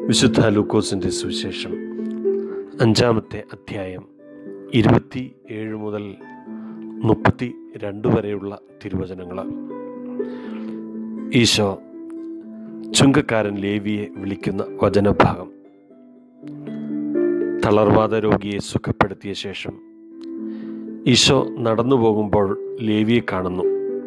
വിശുദ്ധ ലൂക്കോസിൻ്റെ സുവിശേഷം അഞ്ചാമത്തെ അധ്യായം ഇരുപത്തി ഏഴ് മുതൽ മുപ്പത്തി രണ്ട് വരെയുള്ള തിരുവചനങ്ങൾ ഈശോ ചുങ്കക്കാരൻ ലേവിയെ വിളിക്കുന്ന വചനഭാഗം തളർവാദ രോഗിയെ സുഖപ്പെടുത്തിയ ശേഷം ഈശോ നടന്നു പോകുമ്പോൾ ലേവിയെ കാണുന്നു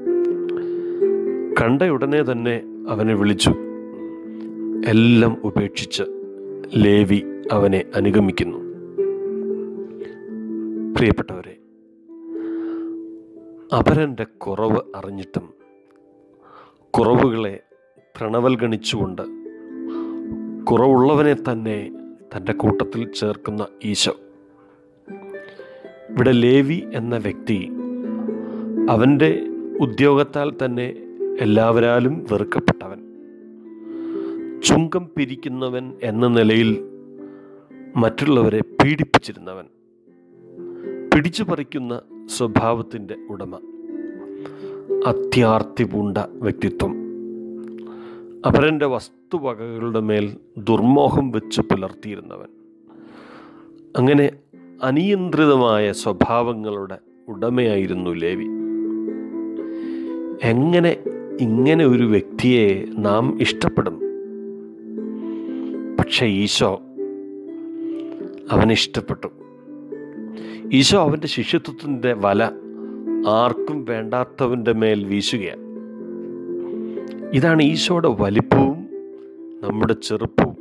കണ്ട ഉടനെ തന്നെ അവനെ വിളിച്ചു എല്ലാം ഉപേക്ഷിച്ച് ലേവി അവനെ അനുഗമിക്കുന്നു പ്രിയപ്പെട്ടവരെ അപരൻ്റെ കുറവ് അറിഞ്ഞിട്ടും കുറവുകളെ പ്രണവൽഗണിച്ചുകൊണ്ട് കുറവുള്ളവനെ തന്നെ തൻ്റെ കൂട്ടത്തിൽ ചേർക്കുന്ന ഈശോ ഇവിടെ ലേവി എന്ന വ്യക്തി അവൻ്റെ ഉദ്യോഗത്താൽ തന്നെ എല്ലാവരാലും വെറുക്കപ്പെട്ടവൻ ചുങ്കം പിരിക്കുന്നവൻ എന്ന നിലയിൽ മറ്റുള്ളവരെ പീഡിപ്പിച്ചിരുന്നവൻ പിടിച്ചു പറിക്കുന്ന സ്വഭാവത്തിൻ്റെ ഉടമ അത്യാർത്തി പൂണ്ട വ്യക്തിത്വം അപരൻ്റെ വസ്തുവകകളുടെ മേൽ ദുർമോഹം വെച്ച് പുലർത്തിയിരുന്നവൻ അങ്ങനെ അനിയന്ത്രിതമായ സ്വഭാവങ്ങളുടെ ഉടമയായിരുന്നു ലേവി എങ്ങനെ ഇങ്ങനെ ഒരു വ്യക്തിയെ നാം ഇഷ്ടപ്പെടും പക്ഷേ ഈശോ അവനെ ഇഷ്ടപ്പെട്ടു ഈശോ അവൻ്റെ ശിഷ്യത്വത്തിൻ്റെ വല ആർക്കും വേണ്ടാത്തവൻ്റെ മേൽ വീശുകയാണ് ഇതാണ് ഈശോയുടെ വലിപ്പവും നമ്മുടെ ചെറുപ്പവും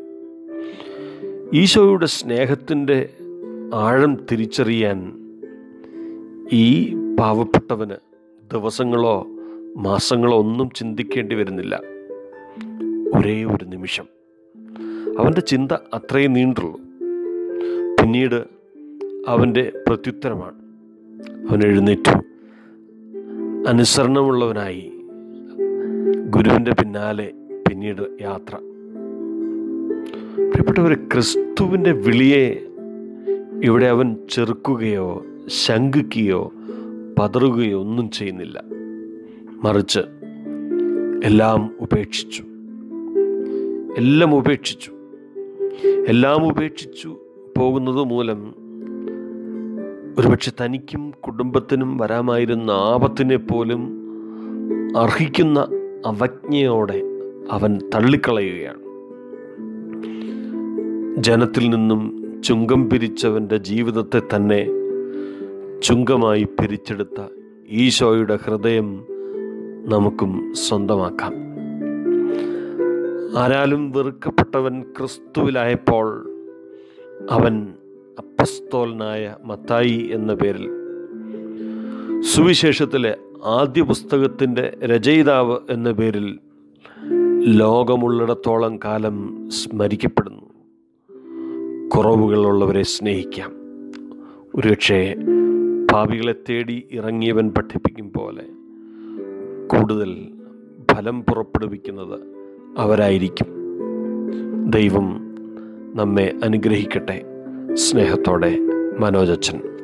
ഈശോയുടെ സ്നേഹത്തിൻ്റെ ആഴം തിരിച്ചറിയാൻ ഈ പാവപ്പെട്ടവന് ദിവസങ്ങളോ മാസങ്ങളോ ഒന്നും ചിന്തിക്കേണ്ടി വരുന്നില്ല ഒരേ ഒരു നിമിഷം അവൻ്റെ ചിന്ത അത്രയും നീണ്ടുള്ളൂ പിന്നീട് അവൻ്റെ പ്രത്യുത്തരമാണ് അവൻ എഴുന്നേറ്റു അനുസരണമുള്ളവനായി ഗുരുവിൻ്റെ പിന്നാലെ പിന്നീട് യാത്ര പ്രിയപ്പെട്ടവർ ക്രിസ്തുവിൻ്റെ വിളിയെ ഇവിടെ അവൻ ചെറുക്കുകയോ ശങ്കിക്കുകയോ പതറുകയോ ഒന്നും ചെയ്യുന്നില്ല മറിച്ച് എല്ലാം ഉപേക്ഷിച്ചു എല്ലാം ഉപേക്ഷിച്ചു എല്ലാം ഉപേക്ഷിച്ചു പോകുന്നത് മൂലം ഒരുപക്ഷെ തനിക്കും കുടുംബത്തിനും വരാമായിരുന്ന ആപത്തിനെ പോലും അർഹിക്കുന്ന അവജ്ഞയോടെ അവൻ തള്ളിക്കളയുകയാണ് ജനത്തിൽ നിന്നും ചുങ്കം പിരിച്ചവൻ്റെ ജീവിതത്തെ തന്നെ ചുങ്കമായി പിരിച്ചെടുത്ത ഈശോയുടെ ഹൃദയം നമുക്കും സ്വന്തമാക്കാം ആരാലും വെറുക്കപ്പെട്ടവൻ ക്രിസ്തുവിലായപ്പോൾ അവൻ അപ്പസ്തോലനായ മത്തായി എന്ന പേരിൽ സുവിശേഷത്തിലെ ആദ്യ പുസ്തകത്തിൻ്റെ രചയിതാവ് എന്ന പേരിൽ ലോകമുള്ളിടത്തോളം കാലം സ്മരിക്കപ്പെടുന്നു കുറവുകളുള്ളവരെ സ്നേഹിക്കാം ഒരുപക്ഷേ ഭാവികളെ തേടി ഇറങ്ങിയവൻ പഠിപ്പിക്കും പോലെ കൂടുതൽ ഫലം പുറപ്പെടുവിക്കുന്നത് അവരായിരിക്കും ദൈവം നമ്മെ അനുഗ്രഹിക്കട്ടെ സ്നേഹത്തോടെ മനോജച്ചൻ